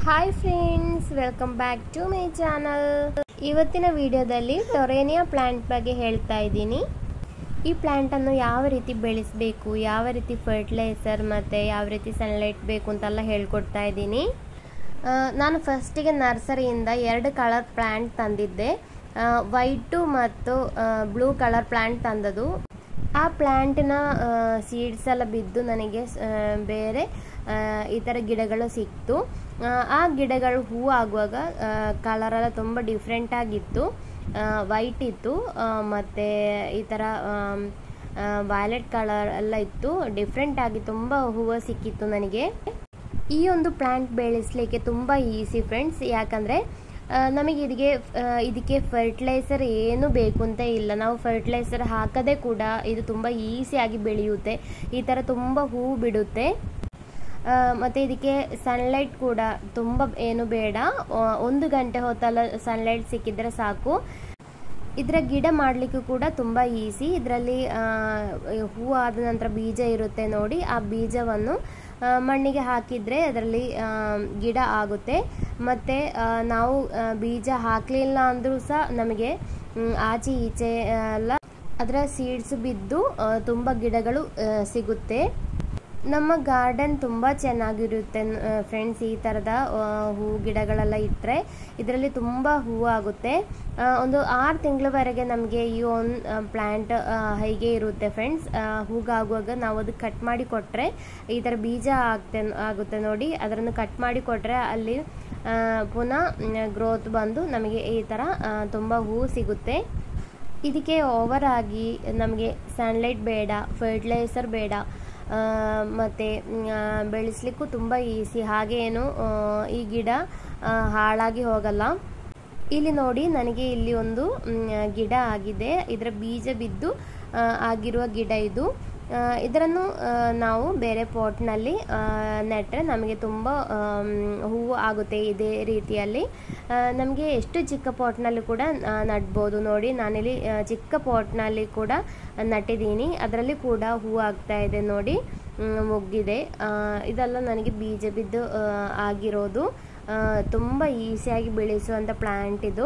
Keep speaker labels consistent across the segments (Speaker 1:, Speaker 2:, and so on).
Speaker 1: hi friends welcome back to my channel ಇವತ್ತಿನ ವಿಡಿಯೋದಲ್ಲಿ ಟೊರೇನಿಯಾ plant ಬಗ್ಗೆ ಹೇಳ್ತಾ ಇದ್ದೀನಿ ಈ ಪ್ಲ್ಯಾಂಟನ್ನು ಯಾವ ರೀತಿ ಬೆಳೆಸಬೇಕು ಯಾವ ರೀತಿ ಫರ್ಟಿಲೈಸರ್ ಮತ್ತು ಯಾವ ರೀತಿ ಸನ್ಲೈಟ್ ಬೇಕು ಅಂತೆಲ್ಲ ಹೇಳ್ಕೊಡ್ತಾ ಇದ್ದೀನಿ ಆ, ನಾನು ಫಸ್ಟಿಗೆ ನರ್ಸರಿಯಿಂದ ಎರಡು ಕಲರ್ ಪ್ಲ್ಯಾಂಟ್ ತಂದಿದ್ದೆ ವೈಟು ಮತ್ತು ಬ್ಲೂ ಕಲರ್ ಪ್ಲ್ಯಾಂಟ್ ತಂದದು ಆ ಪ್ಲ್ಯಾಂಟಿನ ಸೀಡ್ಸ್ ಎಲ್ಲ ಬಿದ್ದು ನನಗೆ ಆ, ಬೇರೆ ಆ, ಈ ಥರ ಗಿಡಗಳು ಸಿಕ್ತು ಆ, ಆ ಗಿಡಗಳು ಹೂ ಆಗುವಾಗ ಕಲರ್ ಎಲ್ಲ ತುಂಬ ಡಿಫ್ರೆಂಟ್ ಆಗಿತ್ತು ವೈಟ್ ಇತ್ತು ಆ, ಮತ್ತೆ ಈ ಥರ ವಯಲೆಟ್ ಕಲರ್ ಎಲ್ಲ ಇತ್ತು ಡಿಫ್ರೆಂಟ್ ಆಗಿ ತುಂಬ ಹೂವು ಸಿಕ್ಕಿತ್ತು ನನಗೆ ಈ ಒಂದು ಪ್ಲಾಂಟ್ ಬೆಳೆಸಲಿಕ್ಕೆ ತುಂಬ ಈಸಿ ಫ್ರೆಂಡ್ಸ್ ಯಾಕಂದರೆ ನಮಗೆ ಇದಕ್ಕೆ ಆ, ಇದಕ್ಕೆ ಫರ್ಟಿಲೈಸರ್ ಏನು ಬೇಕು ಅಂತ ಇಲ್ಲ ನಾವು ಫರ್ಟಿಲೈಸರ್ ಹಾಕದೆ ಕೂಡ ಇದು ತುಂಬ ಈಸಿಯಾಗಿ ಬೆಳೆಯುತ್ತೆ ಈ ಥರ ತುಂಬ ಹೂವು ಬಿಡುತ್ತೆ ಆ, ಮತ್ತೆ ಇದಕ್ಕೆ ಸನ್ಲೈಟ್ ಕೂಡ ತುಂಬ ಏನು ಬೇಡ ಆ, ಒಂದು ಗಂಟೆ ಹೊತ್ತಲ್ಲ ಸನ್ಲೈಟ್ ಸಿಕ್ಕಿದ್ರೆ ಸಾಕು ಇದರ ಗಿಡ ಮಾಡಲಿಕ್ಕೂ ಕೂಡ ತುಂಬ ಈಸಿ ಇದರಲ್ಲಿ ಹೂ ಆದ ನಂತರ ಬೀಜ ಇರುತ್ತೆ ನೋಡಿ ಆ ಬೀಜವನ್ನು ಆ, ಮಣ್ಣಿಗೆ ಹಾಕಿದರೆ ಅದರಲ್ಲಿ ಆ, ಗಿಡ ಆಗುತ್ತೆ ಮತ್ತು ನಾವು ಆ, ಬೀಜ ಹಾಕಲಿಲ್ಲ ಅಂದರೂ ಸಹ ನಮಗೆ ಮ್, ಆಚೆ ಈಚೆ ಎಲ್ಲ ಅದರ ಸೀಡ್ಸ್ ಬಿದ್ದು ಆ, ತುಂಬ ಗಿಡಗಳು ಆ, ಸಿಗುತ್ತೆ ನಮ್ಮ ಗಾರ್ಡನ್ ತುಂಬ ಚೆನ್ನಾಗಿರುತ್ತೆ ಫ್ರೆಂಡ್ಸ್ ಈ ಥರದ ಆ, ಹೂ ಗಿಡಗಳೆಲ್ಲ ಇಟ್ಟರೆ ಇದರಲ್ಲಿ ತುಂಬ ಹೂವು ಆಗುತ್ತೆ ಆ, ಒಂದು ಆರು ತಿಂಗಳವರೆಗೆ ನಮಗೆ ಈ ಒಂದು ಪ್ಲ್ಯಾಂಟ್ ಹೀಗೆ ಇರುತ್ತೆ ಫ್ರೆಂಡ್ಸ್ ಹೂಗಾಗುವಾಗ ನಾವು ಅದು ಕಟ್ ಮಾಡಿ ಕೊಟ್ಟರೆ ಈ ಥರ ಬೀಜ ಆಗ್ತೆ ಆಗುತ್ತೆ ನೋಡಿ ಅದನ್ನು ಕಟ್ ಮಾಡಿ ಕೊಟ್ಟರೆ ಅಲ್ಲಿ ಆ, ಪುನಃ ಗ್ರೋತ್ ಬಂದು ನಮಗೆ ಈ ಥರ ಆ, ತುಂಬ ಹೂವು ಸಿಗುತ್ತೆ ಇದಕ್ಕೆ ಓವರ್ ಆಗಿ ನಮಗೆ ಸನ್ಲೈಟ್ ಬೇಡ ಫರ್ಟಿಲೈಸರ್ ಬೇಡ ಆ, ಮತ್ತೆ ಆ, ಬೆಳೆಸ್ಲಿಕ್ಕೂ ತುಂಬ ಈಸಿ ಹಾಗೆ ಏನು ಆ, ಈ ಗಿಡ ಆ, ಹಾಳಾಗಿ ಹೋಗಲ್ಲ ಇಲ್ಲಿ ನೋಡಿ ನನಗೆ ಇಲ್ಲಿ ಒಂದು ಮ್, ಗಿಡ ಆಗಿದೆ ಇದರ ಬೀಜ ಬಿದ್ದು ಆ, ಆಗಿರುವ ಗಿಡ ಇದು ಆ, ಇದನ್ನು ಆ, ನಾವು ಬೇರೆ ಪಾಟ್ನಲ್ಲಿ ನೆಟ್ಟರೆ ನಮಗೆ ತುಂಬ ಆಮ್, ಹೂವು ಆಗುತ್ತೆ ಇದೇ ರೀತಿಯಲ್ಲಿ ನಮಗೆ ಎಷ್ಟು ಚಿಕ್ಕ ಪಾಟ್ನಲ್ಲಿ ಕೂಡ ಆ, ನಡ್ಬೋದು ನೋಡಿ ನಾನಿಲ್ಲಿ ಆ, ಚಿಕ್ಕ ಪಾಟ್ನಲ್ಲಿ ಕೂಡ ನಟ್ಟಿದ್ದೀನಿ ಅದರಲ್ಲಿ ಕೂಡ ಹೂವು ಆಗ್ತಾ ಇದೆ ನೋಡಿ ಮ್, ಮೊಗ್ಗಿದೆ ಆ, ಇದೆಲ್ಲ ನನಗೆ ಬೀಜ ಬಿದ್ದು ಆ, ಆಗಿರೋದು ಆ, ತುಂಬ ಈಸಿಯಾಗಿ ಬೆಳೆಸುವಂಥ ಪ್ಲ್ಯಾಂಟ್ ಇದು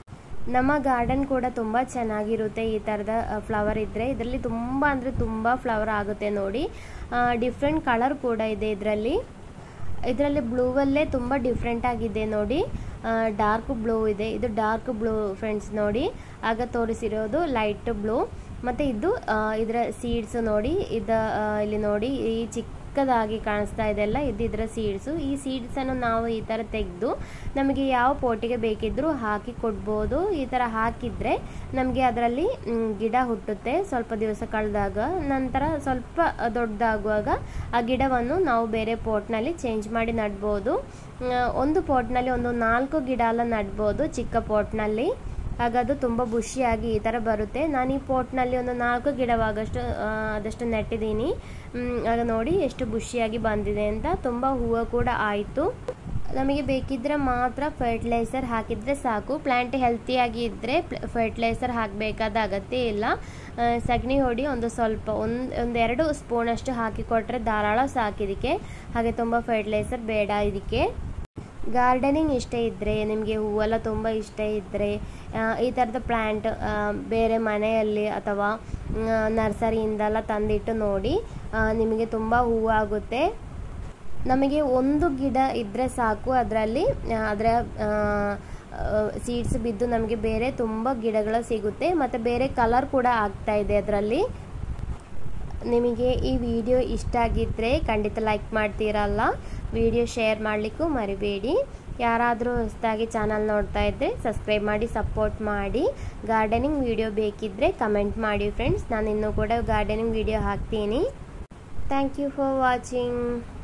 Speaker 1: ನಮ್ಮ ಗಾರ್ಡನ್ ಕೂಡ ತುಂಬ ಚೆನ್ನಾಗಿರುತ್ತೆ ಈ ಥರದ ಫ್ಲವರ್ ಇದ್ದರೆ ಇದರಲ್ಲಿ ತುಂಬ ಅಂದರೆ ತುಂಬ ಫ್ಲವರ್ ಆಗುತ್ತೆ ನೋಡಿ ಡಿಫ್ರೆಂಟ್ ಕಲರ್ ಕೂಡ ಇದೆ ಇದರಲ್ಲಿ ಇದರಲ್ಲಿ ಬ್ಲೂವಲ್ಲೇ ತುಂಬ ಡಿಫ್ರೆಂಟ್ ಆಗಿದೆ ನೋಡಿ ಡಾರ್ಕ್ ಬ್ಲೂ ಇದೆ ಇದು ಡಾರ್ಕ್ ಬ್ಲೂ ಫ್ರೆಂಡ್ಸ್ ನೋಡಿ ಆಗ ತೋರಿಸಿರೋದು ಲೈಟ್ ಬ್ಲೂ ಮತ್ತು ಇದು ಆ, ಇದರ ಸೀಡ್ಸ್ ನೋಡಿ ಇದ ಆ, ಇಲ್ಲಿ ನೋಡಿ ಈ ಚಿಕ್ಕದಾಗಿ ಕಾಣಿಸ್ತಾ ಇದೆಲ್ಲ ಇದು ಇದರ ಸೀಡ್ಸು ಈ ಸೀಡ್ಸನ್ನು ನಾವು ಈ ಥರ ತೆಗೆದು ನಮಗೆ ಯಾವ ಪೋಟಿಗೆ ಬೇಕಿದ್ರೂ ಹಾಕಿ ಕೊಡ್ಬೋದು ಈ ಥರ ಹಾಕಿದರೆ ನಮಗೆ ಅದರಲ್ಲಿ ಮ್, ಗಿಡ ಹುಟ್ಟುತ್ತೆ ಸ್ವಲ್ಪ ದಿವಸ ಕಳೆದಾಗ ನಂತರ ಸ್ವಲ್ಪ ದೊಡ್ಡದಾಗುವಾಗ ಆ ಗಿಡವನ್ನು ನಾವು ಬೇರೆ ಪೋಟ್ನಲ್ಲಿ ಚೇಂಜ್ ಮಾಡಿ ನಡ್ಬೋದು ಮ್, ಒಂದು ಪೋಟ್ನಲ್ಲಿ ಒಂದು ನಾಲ್ಕು ಗಿಡ ಎಲ್ಲ ನಡ್ಬೋದು ಚಿಕ್ಕ ಪೋಟ್ನಲ್ಲಿ ಆಗ ಅದು ತುಂಬ ಬುಷಿಯಾಗಿ ಈ ಥರ ಬರುತ್ತೆ ನಾನು ಈ ಪೋಟ್ನಲ್ಲಿ ಒಂದು ನಾಲ್ಕು ಗಿಡವಾಗಷ್ಟು ಆ, ಆದಷ್ಟು ನೆಟ್ಟಿದ್ದೀನಿ ಮ್, ಆಗ ನೋಡಿ ಎಷ್ಟು ಬುಷಿಯಾಗಿ ಬಂದಿದೆ ಅಂತ ತುಂಬ ಹೂವು ಕೂಡ ಆಯಿತು ನಮಗೆ ಬೇಕಿದ್ರೆ ಮಾತ್ರ ಫರ್ಟಿಲೈಸರ್ ಹಾಕಿದರೆ ಸಾಕು ಪ್ಲ್ಯಾಂಟ್ ಹೆಲ್ತಿಯಾಗಿ ಇದ್ದರೆ ಫರ್ಟಿಲೈಸರ್ ಹಾಕಬೇಕಾದ ಅಗತ್ಯ ಇಲ್ಲ ಆ, ಸಗಣಿ ಹೊಡಿ ಒಂದು ಸ್ವಲ್ಪ ಒಂದು ಒಂದೆರಡು ಸ್ಪೂನಷ್ಟು ಹಾಕಿ ಕೊಟ್ಟರೆ ಧಾರಾಳ ಸಾಕಿದಕ್ಕೆ ಹಾಗೆ ತುಂಬ ಫರ್ಟಿಲೈಸರ್ ಬೇಡ ಇದಕ್ಕೆ ಗಾರ್ಡನಿಂಗ್ ಇಷ್ಟ ಇದ್ದರೆ ನಿಮಗೆ ಹೂವೆಲ್ಲ ತುಂಬ ಇಷ್ಟ ಇದ್ದರೆ ಈ ಥರದ ಪ್ಲ್ಯಾಂಟ್ ಬೇರೆ ಮನೆಯಲ್ಲಿ ಅಥವಾ ನರ್ಸರಿಯಿಂದೆಲ್ಲ ತಂದಿಟ್ಟು ನೋಡಿ ಆ, ನಿಮಗೆ ತುಂಬ ಹೂವು ಆಗುತ್ತೆ ನಮಗೆ ಒಂದು ಗಿಡ ಇದ್ದರೆ ಸಾಕು ಅದರಲ್ಲಿ ಅದರ ಸೀಡ್ಸ್ ಬಿದ್ದು ನಮಗೆ ಬೇರೆ ತುಂಬ ಗಿಡಗಳು ಸಿಗುತ್ತೆ ಮತ್ತು ಬೇರೆ ಕಲರ್ ಕೂಡ ಆಗ್ತಾ ಇದೆ ಅದರಲ್ಲಿ ನಿಮಗೆ ಈ ವಿಡಿಯೋ ಇಷ್ಟ ಆಗಿದ್ದರೆ ಖಂಡಿತ ಲೈಕ್ ಮಾಡ್ತೀರಲ್ಲ ವಿಡಿಯೋ ಶೇರ್ ಮಾಡಲಿಕ್ಕೂ ಮರಿಬೇಡಿ ಯಾರಾದರೂ ಹೊಸದಾಗಿ ಚಾನಲ್ ನೋಡ್ತಾ ಇದ್ದರೆ ಸಬ್ಸ್ಕ್ರೈಬ್ ಮಾಡಿ ಸಪೋರ್ಟ್ ಮಾಡಿ ಗಾರ್ಡನಿಂಗ್ ವಿಡಿಯೋ ಬೇಕಿದ್ದರೆ ಕಮೆಂಟ್ ಮಾಡಿ ಫ್ರೆಂಡ್ಸ್ ನಾನು ಇನ್ನೂ ಕೂಡ ಗಾರ್ಡನಿಂಗ್ ವಿಡಿಯೋ ಹಾಕ್ತೀನಿ ಥ್ಯಾಂಕ್ ಯು ಫಾರ್ ವಾಚಿಂಗ್